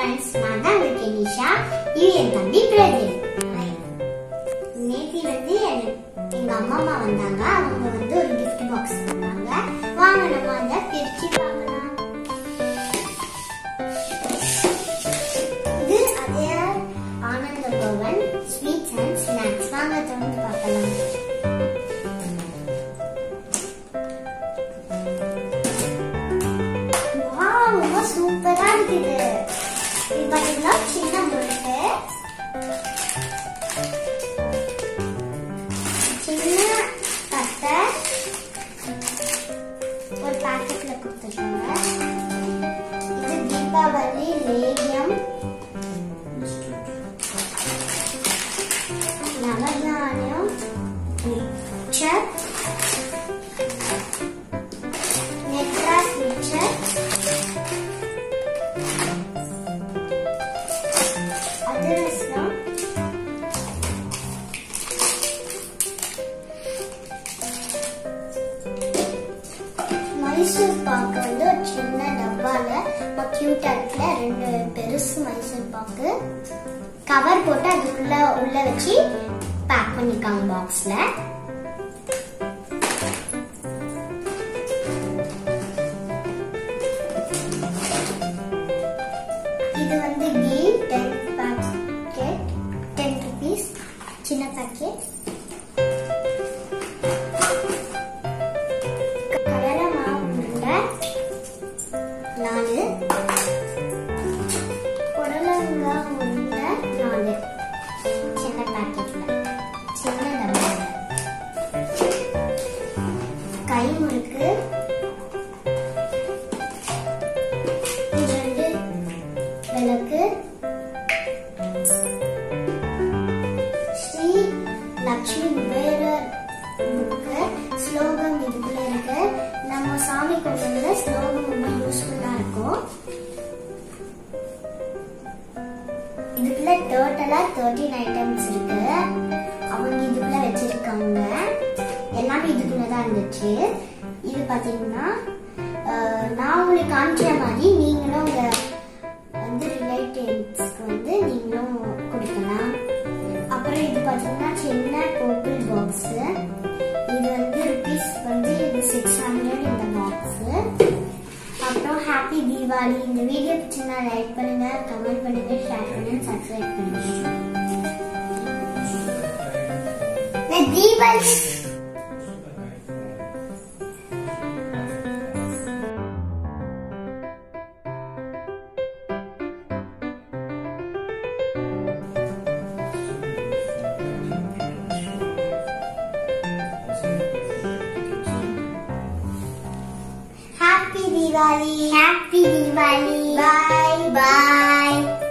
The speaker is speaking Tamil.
ஃப்ரெண்ட்ஸ் நான் தான் உங்க கெனிஷா இது என் தம்பி பிரதீப் நேத்தி வந்து என்- எங்க அம்மா அம்மா வந்தாங்க அவங்க வந்து ஒரு gift பாக்ஸ் தந்தாங்க வாங்க நம்ம அதை பிரிச்சு பார்க்கலாம் இது அதே ஆனந்த பவன் ஸ்வீட்ஸ் அண்ட் ஸ்நாக்ஸ் வாங்க திறந்து பார்க்கலாம் வாவ் ரொம்ப சூப்பரா இருக்குது இது பாத்தீங்கன்னா சின்ன முறுக்கு சின்ன தட்டை ஒரு பாக்கெட்ல கொடுத்துருக்காங்க இது தீபாவளி லேகியம் நவதானியம் மிக்சர் நெட்ராஸ் மிக்சர் அதிரசம் மைசூர் பாக்கு வந்து ஒரு சின்ன டப்பால கியூட்டா இருக்குல்ல ரெண்டு பெருசு மைசூர் பாக்கு கவர் போட்டு அது உள்ள உள்ள வச்சு பேக் பண்ணிருக்காங்க பாக்ஸ்ல இது வந்து கீ டென் பேக்கெட் டென் ருபீஸ் சின்ன பேக்கெட் கடலை மாவு உருண்டை நாலு புடலங்காய் உருண்டை நாலு சின்ன பேக்கெட்ல சின்ன டப்பால கை முறுக்கு இது ரெண்டு விளக்கு ஸ்ரீ லக்ஷ்மி குபேரர் புக்கு ஸ்லோகம் இதுக்குள்ள இருக்கு நம்ம சாமி கும்பிடுறதுல ஸ்லோகம் ரொம்ப யூஸ்ஃபுல்லா இருக்கும் இதுக்குள்ள டோட்டலா தேர்ட்டின் ஐட்டம்ஸ் இருக்கு அவங்க இதுக்குள்ள வச்சிருக்காங்க எல்லாமே இதுக்குள்ள தான் இருந்துச்சு இது பாத்தீங்கன்னா அஹ், நான் உங்களுக்கு காமிச்ச மாதிரி நீங்களும் உங்க வந்து ரிலேட்டிவ்ஸ்க்கு வந்து நீங்களும் கொடுக்கலாம் அப்புறம் இது பார்த்தீங்கன்னா சின்ன போப்பிள் பாக்ஸ் இது வந்து ருபீஸ் வந்து இது சிக்ஸ் ஹண்ட்ரட் இந்த பாக்ஸ் அப்புறம் ஹாப்பி தீபாவளி இந்த வீடியோ பிடிச்சிருந்தா லைக் பண்ணுங்க கமெண்ட் பண்ணுங்க ஷேர் பண்ணுங்க சப்ஸ்கிரைப் பண்ணுங்க இந்த Deepavali happy Deepavali happy Deepavali bye பாய்